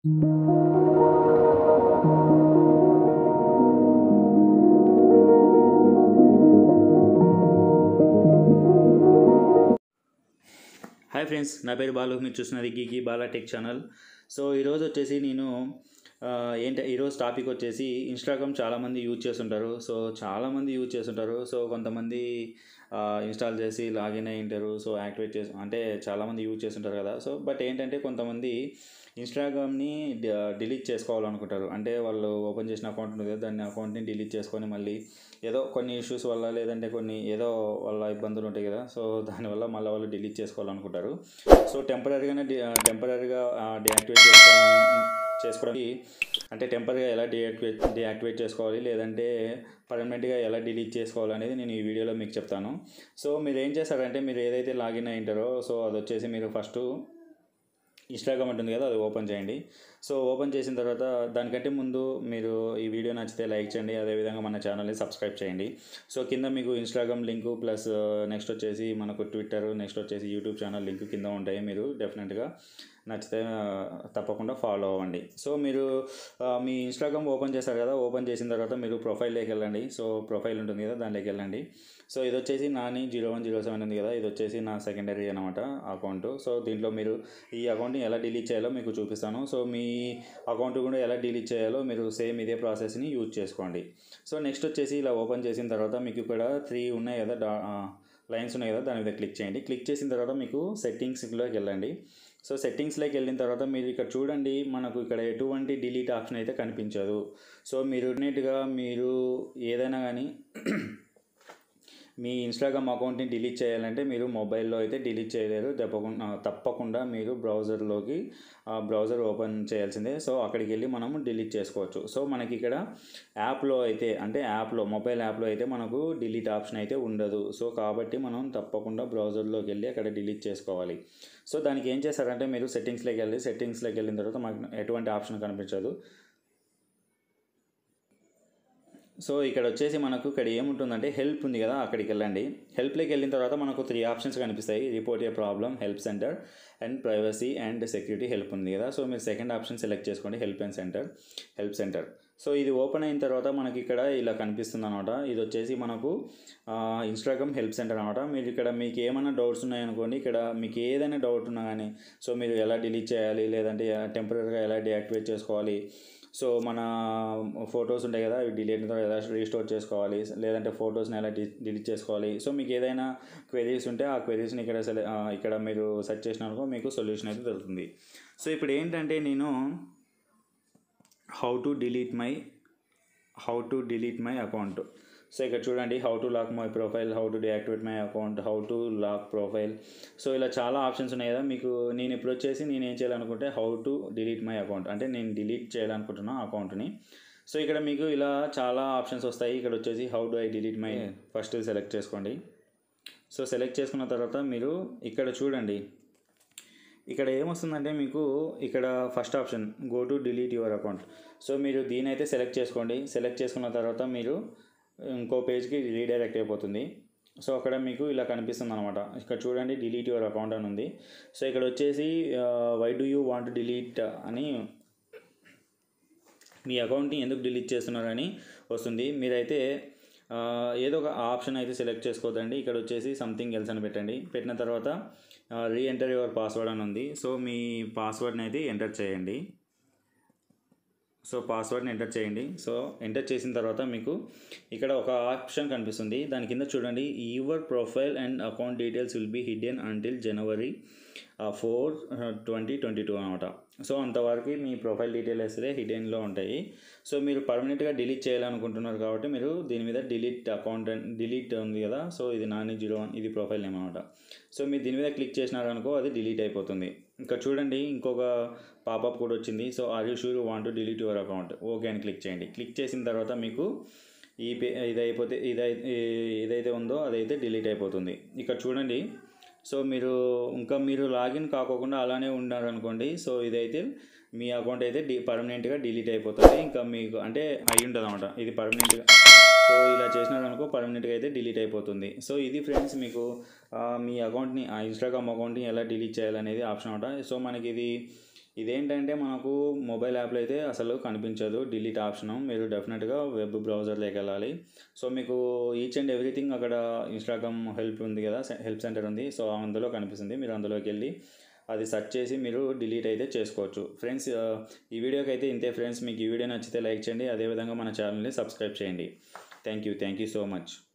hi friends నా పేరు బాలు మీరు చూస్తున్నది geeky Bala tech channel so ఈరోజు వచ్చేసి నేను ఆ, ఏంటి ఈరోజు టాపిక్ వచ్చేసి ఇన్స్టాగ్రామ్ చాలామంది యూజ్ చేస్తుంటారు సో చాలామంది యూజ్ చేస్తుంటారు సో కొంతమంది ఆ, ఇన్స్టాల్ చేసి లాగిన్ అయి ఉంటారు సో యాక్టివేట్ చేసి అంటే చాలామంది యూజ్ చేస్తుంటారు కదా సో బట్ ఏంటంటే కొంతమంది ఇన్స్టాగ్రామ్ని డిలీట్ చేసుకోవాలనుకుంటారు అంటే వాళ్ళు ఓపెన్ చేసిన అకౌంట్ ఉంటుంది కదా దాన్ని అకౌంట్ని డిలీట్ చేసుకొని మళ్ళీ ఏదో కొన్ని ఇష్యూస్ వల్ల లేదంటే కొన్ని ఏదో వాళ్ళ ఇబ్బందులు ఉంటాయి కదా సో దానివల్ల మళ్ళీ వాళ్ళు డిలీట్ చేసుకోవాలనుకుంటారు సో టెంపరీగానే టెంపరీగా డియాక్టివేట్ చేసుకోవాలని చేసుకోవడానికి అంటే టెంపరీగా ఎలా డియాక్టివేట్ డియాక్టివేట్ చేసుకోవాలి లేదంటే పర్మనెంట్గా ఎలా డిలీట్ చేసుకోవాలి అనేది నేను ఈ వీడియోలో మీకు చెప్తాను సో మీరు ఏం చేస్తారంటే మీరు ఏదైతే లాగిన్ అయింటారో సో అది వచ్చేసి మీరు ఫస్ట్ ఇన్స్టాగ్రామ్ ఉంటుంది కదా అది ఓపెన్ చేయండి సో ఓపెన్ చేసిన తర్వాత దానికంటే ముందు మీరు ఈ వీడియో నచ్చితే లైక్ చేయండి అదేవిధంగా మన ఛానల్ని సబ్స్క్రైబ్ చేయండి సో కింద మీకు ఇన్స్టాగ్రామ్ లింకు ప్లస్ నెక్స్ట్ వచ్చేసి మనకు ట్విట్టర్ నెక్స్ట్ వచ్చేసి యూట్యూబ్ ఛానల్ లింక్ కింద ఉంటాయి మీరు డెఫినెట్గా నచ్చితే ఆ, తప్పకుండా ఫాలో అవ్వండి సో మీరు ఆ, మీ ఇన్స్టాగ్రామ్ ఓపెన్ చేస్తారు కదా ఓపెన్ చేసిన తర్వాత మీరు ప్రొఫైల్లోకి వెళ్ళండి సో ప్రొఫైల్ ఉంటుంది కదా దానిలోకి వెళ్ళండి సో ఇది వచ్చేసి Nani zero one zero seven ఉంది కదా ఇది వచ్చేసి నా సెకండరీ అనమాట అకౌంట్ సో దీంట్లో మీరు ఈ అకౌంట్ని ఎలా డిలీట్ చేయాలో మీకు చూపిస్తాను సో మీ అకౌంట్ కూడా ఎలా డిలీట్ చేయాలో మీరు సేమ్ ఇదే ప్రాసెస్ని యూజ్ చేసుకోండి సో నెక్స్ట్ వచ్చేసి ఇలా ఓపెన్ చేసిన తర్వాత మీకు ఇక్కడ త్రీ ఉన్నాయి కదా డా లైన్స్ ఉన్నాయి కదా దాని మీద క్లిక్ చేయండి క్లిక్ చేసిన తర్వాత మీకు సెట్టింగ్స్లోకి వెళ్ళండి సో సెట్టింగ్స్లోకి వెళ్ళిన తర్వాత మీరు ఇక్కడ చూడండి మనకు ఇక్కడ ఎటువంటి డిలీట్ ఆప్షన్ అయితే కనిపించదు సో మీరు నీట్గా మీరు ఏదైనా కానీ మీ ఇన్స్టాగ్రామ్ అకౌంట్ని డిలీట్ చేయాలంటే మీరు మొబైల్లో అయితే డిలీట్ చేయలేరు తప్పకుండా తప్పకుండా మీరు బ్రౌజర్లోకి బ్రౌజర్ ఓపెన్ చేయాల్సిందే సో అక్కడికి వెళ్ళి మనము డిలీట్ చేసుకోవచ్చు సో మనకి ఇక్కడ యాప్లో అయితే అంటే యాప్లో మొబైల్ యాప్లో అయితే మనకు డిలీట్ ఆప్షన్ అయితే ఉండదు సో కాబట్టి మనం తప్పకుండా బ్రౌజర్లోకి వెళ్ళి అక్కడ డిలీట్ చేసుకోవాలి సో దానికి ఏం చేస్తారంటే మీరు సెట్టింగ్స్లోకి వెళ్ళి సెట్టింగ్స్లోకి వెళ్ళిన తర్వాత మాకు ఎటువంటి ఆప్షన్ కనిపించదు సో ఇక్కడ వచ్చేసి మనకు ఇక్కడ ఏముంటుందంటే హెల్ప్ ఉంది కదా అక్కడికి వెళ్ళండి హెల్ప్లోకి వెళ్ళిన తర్వాత మనకు త్రీ ఆప్షన్స్ కనిపిస్తాయి report a problem help center and privacy and security help ఉంది కదా సో మీరు సెకండ్ ఆప్షన్ సెలెక్ట్ చేసుకోండి help and center help center so ఇది ఓపెన్ అయిన తర్వాత మనకి ఇక్కడ ఇలా కనిపిస్తుంది అనమాట ఇది వచ్చేసి మనకు ఇన్స్టాగ్రామ్ హెల్ప్ సెంటర్ అనమాట మీరు ఇక్కడ మీకు ఏమైనా డౌట్స్ ఉన్నాయనుకోండి ఇక్కడ మీకు ఏదైనా డౌట్ ఉన్నా కానీ సో మీరు ఎలా డిలీట్ చేయాలి లేదంటే టెంపరీగా ఎలా డియాక్టివేట్ చేసుకోవాలి సో మన ఫొటోస్ ఉంటాయి కదా అవి డిలీట్ అయిన తర్వాత ఎలా రీస్టోర్ చేసుకోవాలి లేదంటే ఫొటోస్ని ఎలా డిలీట్ చేసుకోవాలి సో మీకు ఏదైనా క్వెరీస్ ఉంటే ఆ క్వెరీస్ని ఇక్కడ సెలె ఆ, ఇక్కడ మీరు సెర్చ్ చేసినారనుకో మీకు సొల్యూషన్ అయితే దొరుకుతుంది సో ఇప్పుడు ఏంటంటే నేను how to delete my how to delete my account so ఇక్కడ చూడండి how to lock my profile how to deactivate my account how to lock profile so ఇలా చాలా ఆప్షన్స్ ఉన్నాయి కదా మీకు నేను ఇప్పుడు వచ్చేసి నేను ఏం చేయాలనుకుంటే how to delete my account అంటే నేను డిలీట్ చేయాలనుకుంటున్నా అకౌంట్ని సో ఇక్కడ మీకు ఇలా చాలా ఆప్షన్స్ వస్తాయి ఇక్కడ వచ్చేసి how do I delete my first select చేసుకోండి సో సెలెక్ట్ చేసుకున్న తర్వాత మీరు ఇక్కడ చూడండి ఇక్కడ ఏమొస్తుందంటే మీకు ఇక్కడ first option go to delete your account so మీరు దీని అయితే సెలెక్ట్ చేసుకోండి సెలెక్ట్ చేసుకున్న తర్వాత మీరు ఇంకో పేజ్కి రీడైరెక్ట్ అయిపోతుంది సో అక్కడ మీకు ఇలా కనిపిస్తుంది అనమాట ఇక్కడ చూడండి డిలీట్ యువర్ అకౌంట్ అని ఉంది సో ఇక్కడ వచ్చేసి why do you want delete అని మీ అకౌంట్ని ఎందుకు డిలీట్ చేస్తున్నారని వస్తుంది మీరైతే ఆ, ఏదో ఒక ఆప్షన్ అయితే సెలెక్ట్ చేసుకోవద్దండి ఇక్కడ వచ్చేసి సంథింగ్ ఎల్స్ అని పెట్టండి పెట్టిన తర్వాత రీ ఎంటర్ యువర్ పాస్వర్డ్ అని ఉంది సో మీ పాస్వర్డ్ని అయితే ఎంటర్ చేయండి సో పాస్వర్డ్ని ఎంటర్ చేయండి సో ఎంటర్ చేసిన తర్వాత మీకు ఇక్కడ ఒక ఆప్షన్ కనిపిస్తుంది దాని కింద చూడండి your profile and account details will be hidden until January four twenty twenty two అనమాట సో అంతవరకు మీ ప్రొఫైల్ డీటెయిల్స్ అయితే హిడెన్లో ఉంటాయి సో మీరు పర్మనెంట్గా డిలీట్ చేయాలనుకుంటున్నారు కాబట్టి మీరు దీని మీద డిలీట్ అకౌంట్ డిలీట్ ఉంది కదా సో ఇది నాని జీరో వన్ ఇది ప్రొఫైల్ నేమ్ అనమాట సో మీరు దీని మీద క్లిక్ చేసినారనుకో అది డిలీట్ అయిపోతుంది ఇంకా చూడండి ఇంకొక పాపప్ కూడా వచ్చింది so are you sure want to delete your account okay అని క్లిక్ చేయండి క్లిక్ చేసిన తర్వాత మీకు ఈ పే ఇది అయిపోతే ఇదై ఏదైతే ఉందో అదైతే డిలీట్ అయిపోతుంది ఇక్కడ చూడండి సో మీరు ఇంకా మీరు లాగిన్ కాకోకుండా అలానే ఉన్నారనుకోండి సో ఇదైతే మీ అకౌంట్ అయితే డి పర్మనెంట్గా డిలీట్ అయిపోతుంది ఇంకా మీకు అంటే అయి ఉంటుంది అనమాట ఇది పర్మనెంట్గా సో ఇలా చేసినారనుకో పర్మనెంట్గా అయితే డిలీట్ అయిపోతుంది సో ఇది ఫ్రెండ్స్ మీకు ఆ, మీ అకౌంట్ని ఆ ఇన్స్టాగ్రామ్ అకౌంట్ని ఎలా డిలీట్ చేయాలనేది ఆప్షన్ అనమాట సో మనకి ఇది ఇదేంటంటే మనకు మొబైల్ యాప్లో అయితే అసలు కనిపించదు డిలీట్ ఆప్షన్ మీరు డెఫినెట్గా వెబ్ బ్రౌజర్లోకి వెళ్ళాలి సో మీకు ఈచ్ అండ్ ఎవ్రీథింగ్ అక్కడ ఇన్స్టాగ్రామ్ హెల్ప్ ఉంది కదా హెల్ప్ సెంటర్ ఉంది సో అందులో కనిపిస్తుంది మీరు అందులోకి వెళ్ళి అది సెర్చ్ చేసి మీరు డిలీట్ అయితే చేసుకోవచ్చు ఫ్రెండ్స్ ఈ వీడియోకి అయితే ఇంతే ఫ్రెండ్స్ మీకు ఈ వీడియో నచ్చితే లైక్ చేయండి అదేవిధంగా మన ఛానల్ని సబ్స్క్రైబ్ చేయండి thank you thank you so much